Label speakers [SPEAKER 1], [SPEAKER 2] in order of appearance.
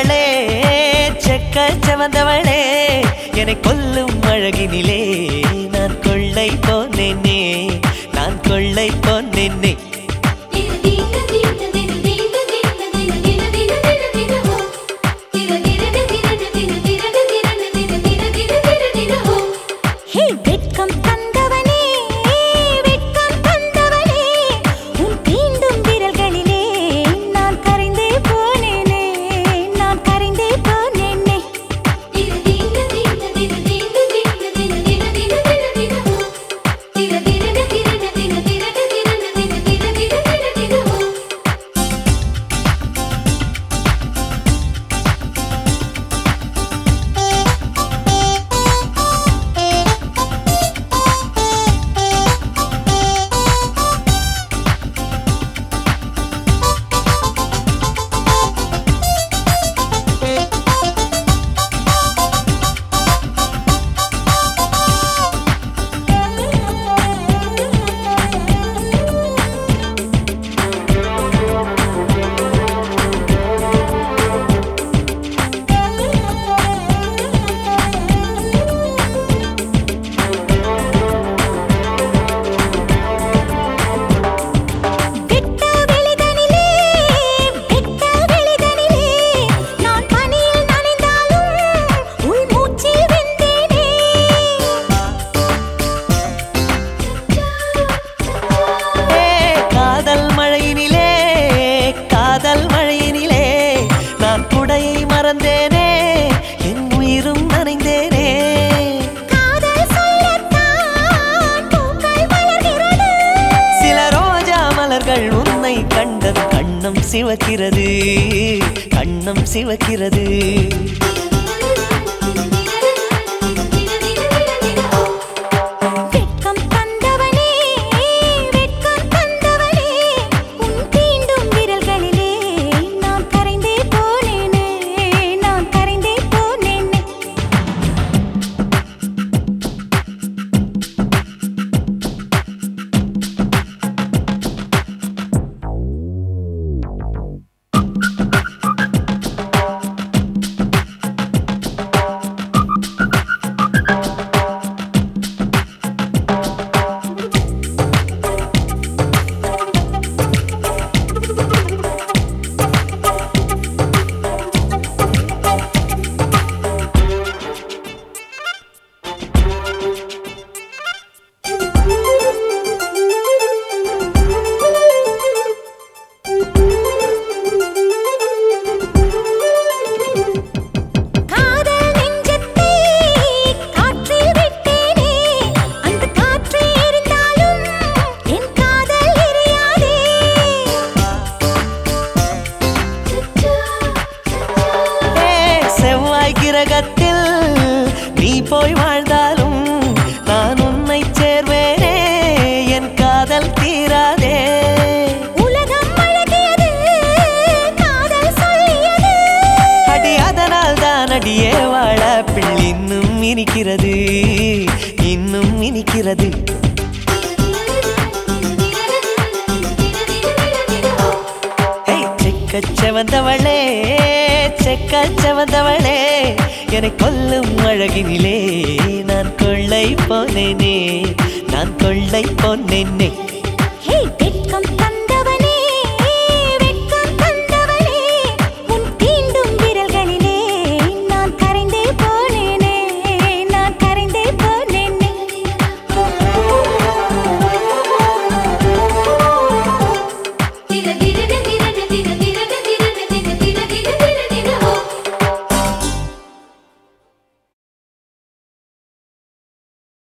[SPEAKER 1] செவந்தவளே செக்க செவந்தவளே என்னை கொல்லும் அழகினிலே நான் கொள்ளை போனேனே நான் கொள்ளை போனேனே
[SPEAKER 2] ஹே வெட்கம் தந்தவனே வெட்கம் தந்தவனே உன் தீண்டும் விரல்களிலே நான் கரைந்தே போனேனே நான் கரைந்தே போனேனே வெட்ட வெளிதனிலே வெட்ட வெளிதனிலே நான் பனியில் நனைந்தாலும் உள் மூச்சில் வெந்தேனே
[SPEAKER 1] ஏ, காதல் மழையினிலே காதல் மழையினிலே நான் குடையை மறந்தேனே என் உயிரும் நனைந்தேனே
[SPEAKER 2] காதல் சொல்லத்தான் பூக்கள் மலர்கிறது
[SPEAKER 1] சில ரோஜா மலர்கள் உன்னை கண்டது கண்ணம் சிவக்கிறது கண்ணம் சிவக்கிறது
[SPEAKER 2] வெட்கம் தந்தவனே வெட்கம் தந்தவனே உன் தீண்டும் விரல்களிலே நான் கரைந்தே போனேனே நான் கரைந்தே போனேனே காதல் நெஞ்சத்தை காற்றில் விட்டேனே அந்த காற்று எரிந்தாலும் என் காதல் எரியாதே
[SPEAKER 1] ஏ, செவ்வாய் கிரகத்தில் நீ போய் வாழ்ந்தாலும் நான் உன்னை சேர்வேனே என் காதல் தீராதே
[SPEAKER 2] உலகம் அழகியது காதல் சொல்லியது
[SPEAKER 1] அடி அதனால் தான் அடியே வாழ பிள்ளை இன்னும் இனிக்கிறது இன்னும் இனிக்கிறது ஹே, செக்கச் செவந்தவளே செக்கச் செவந்தவளே என்னை கொல்லும் அழகினிலே நான் கொள்ளை போனேனே நான் கொள்ளை போனேனே